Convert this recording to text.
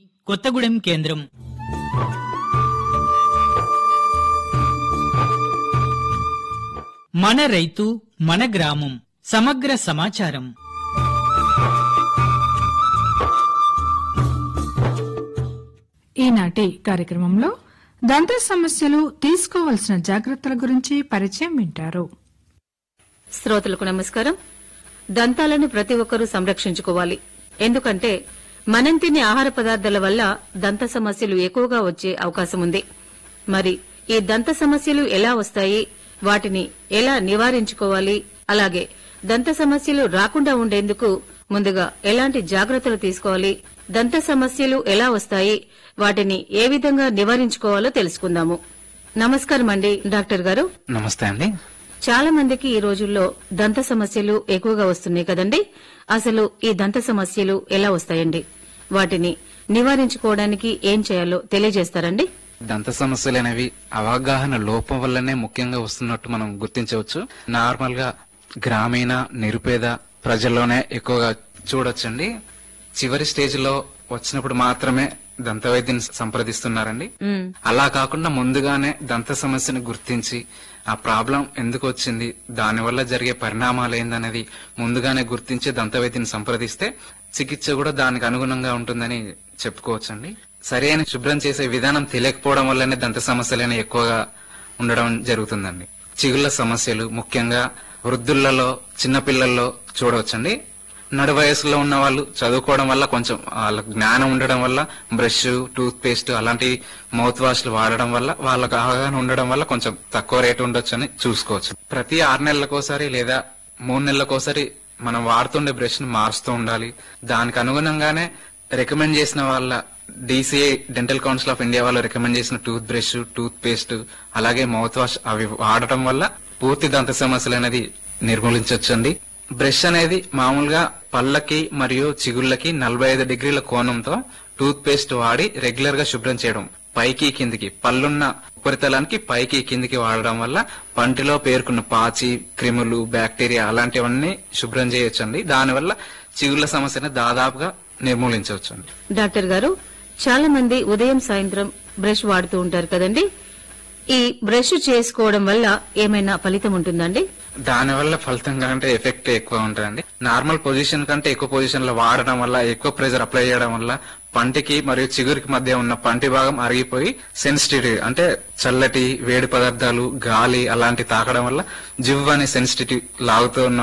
కొత్తగూడెం కేంద్రం మన రైతు మన గ్రామం సమగ్ర సమాచారం ఈనాటి కార్యక్రమంలో దంత సమస్యలు తీసుకోవలసిన జాగ్రత్తల గురించి పరిచయం వింటారు శ్రోతలకు నమస్కారం దంతాలను ప్రతి ఒక్కరూ సంరక్షించుకోవాలి ఎందుకంటే మనం తినే ఆహార పదార్థాల వల్ల దంత సమస్యలు ఎక్కువగా వచ్చే అవకాశం ఉంది మరి ఈ దంత సమస్యలు ఎలా వస్తాయి వాటిని ఎలా నివారించుకోవాలి అలాగే దంత సమస్యలు రాకుండా ఉండేందుకు ముందుగా ఎలాంటి జాగ్రత్తలు తీసుకోవాలి దంత సమస్యలు ఎలా వస్తాయి వాటిని ఏ విధంగా నివారించుకోవాలో తెలుసుకుందాము నమస్కారం అండి డాక్టర్ గారు నమస్తే అండి చాలా మందికి ఈ రోజుల్లో దంత సమస్యలు ఎక్కువగా వస్తున్నాయి కదండి అసలు ఈ దంత సమస్యలు ఎలా వస్తాయండి వాటిని నివారించుకోవడానికి ఏం చేయాలో తెలియజేస్తారండి దంత సమస్యలు అనేవి అవగాహన లోపం వల్లనే ముఖ్యంగా వస్తున్నట్టు మనం గుర్తించవచ్చు నార్మల్ గా గ్రామీణ నిరుపేద ప్రజల్లోనే ఎక్కువగా చూడొచ్చండి చివరి స్టేజ్ లో వచ్చినప్పుడు మాత్రమే దంత వైద్యుని సంప్రదిస్తున్నారండి ఉమ్, అలా కాకుండా ముందుగానే దంత సమస్యను గుర్తించి ఆ ప్రాబ్లం ఎందుకు వచ్చింది దానివల్ల జరిగే పరిణామాలు ఏందనేది ముందుగానే గుర్తించి దంత వైద్యుని సంప్రదిస్తే చికిత్స కూడా దానికి అనుగుణంగా ఉంటుందని చెప్పుకోవచ్చండి సరైన శుభ్రం చేసే విధానం తెలియకపోవడం వల్లనే దంత సమస్యలనే ఎక్కువగా ఉండడం జరుగుతుందండి చిగుళ్ళ సమస్యలు ముఖ్యంగా వృద్ధులలో చిన్నపిల్లల్లో చూడవచ్చండి నడు వయసులో ఉన్న వాళ్ళు చదువుకోవడం వల్ల కొంచెం వాళ్ళకు జ్ఞానం ఉండడం వల్ల బ్రష్ టూత్ పేస్ట్ అలాంటి మౌత్ వాష్లు వాడడం వల్ల వాళ్ళకు అవగాహన ఉండడం వల్ల కొంచెం తక్కువ రేటు ఉండొచ్చు అని చూసుకోవచ్చు ప్రతి ఆరు నెలలకోసారి లేదా మూడు నెలలకోసారి మనం వాడుతుండే బ్రష్ ని మారుస్తూ ఉండాలి దానికి అనుగుణంగానే రికమెండ్ చేసిన వాళ్ళ DCI dental council of India వాళ్ళు రికమెండ్ చేసిన టూత్ బ్రష్ టూత్ పేస్ట్ అలాగే మౌత్ వాష్ అవి వాడటం వల్ల పూర్తి దంత సమస్యలు అనేది నిర్మూలించవచ్చండి బ్రష్ అనేది మామూలుగా పళ్ళకి మరియు చిగుళ్ళకి నలభై ఐదు డిగ్రీల కోణంతో టూత్ పేస్ట్ వాడి రెగ్యులర్ గా శుభ్రం చేయడం పైకి కిందికి పళ్ళున్న ఉపరితలానికి పైకి కిందికి వాడడం వల్ల పంటిలో పేరుకున్న పాచి క్రిములు బ్యాక్టీరియా అలాంటివన్నీ శుభ్రం చేయొచ్చండి దానివల్ల చిగుళ్ళ సమస్యను దాదాపుగా నిర్మూలించవచ్చండి డాక్టర్ గారు చాలా మంది ఉదయం సాయంత్రం బ్రష్ వాడుతూ ఉంటారు కదండి ఈ బ్రష్ చేసుకోవడం వల్ల ఏమైనా ఫలితం ఉంటుందండి దానివల్ల ఫలితం కంటే ఎఫెక్ట్ ఎక్కువ ఉంటుందండి నార్మల్ పొజిషన్ కంటే ఎక్కువ పొజిషన్ లో వాడడం వల్ల ఎక్కువ ప్రెజర్ అప్లై చేయడం వల్ల పంటికి మరియు చిగురికి మధ్య ఉన్న పంటి భాగం అరిగిపోయి సెన్సిటివ్ అంటే చల్లటి వేడి పదార్థాలు గాలి అలాంటి తాకడం వల్ల జివ్ అనే సెన్సిటివ్ లాగుతూ ఉన్న